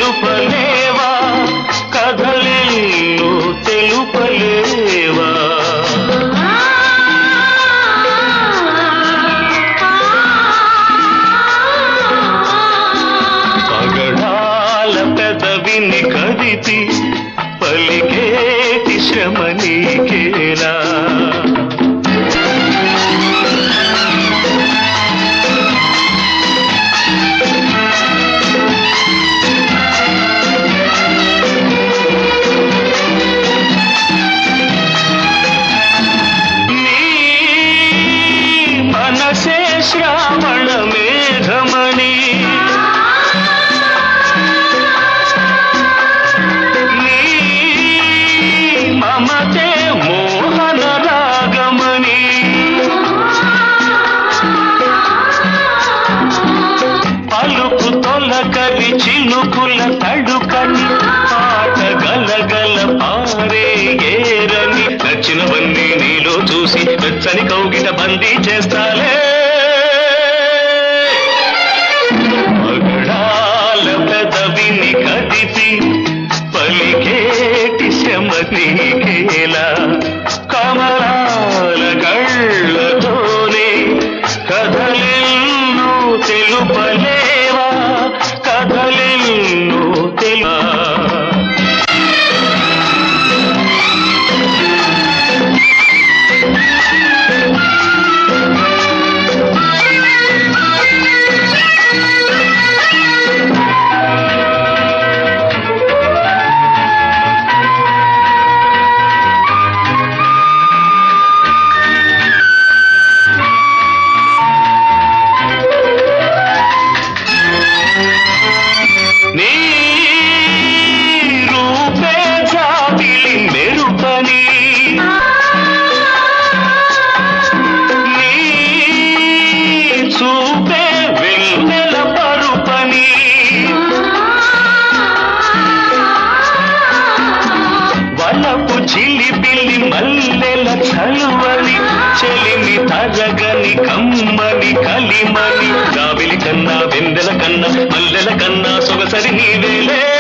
తెలుపలేవా కథలెన్నో తెలుపలేవా పగడాల పెదవిని కదిపి పలికేటి శ్రమ నీకేలా నీ మనసే శ్రావణ మేఘమణి నీ మమతే మోహన రాగమణి పలుకు తొలకరి చినుకుల తడుకని పాట గలగల పారే ఏరని నచ్చినవన్నీ నీలో చూసి వెచ్చని కౌగిట బందీ చేస్తాలే పగడాల పెదవిని కదిపి పలికేటి శ్రమ నీకేలా కమలాల కళ్ళతోనే కథలెన్నో తెలుపలేవా కథలెన్నో తెలుపా నీ రూపే జాబిలి మెరుపని నీ చూపే వెన్నెల పరుపని వలపు చిలిపిల్లి మల్లెల చలువని చెలిమి తరగని కమ్మని కలిమని గావిలి కన్నా వెన్నెల కన్నా మల్లెల కన్నా సొగసరి నీవేలే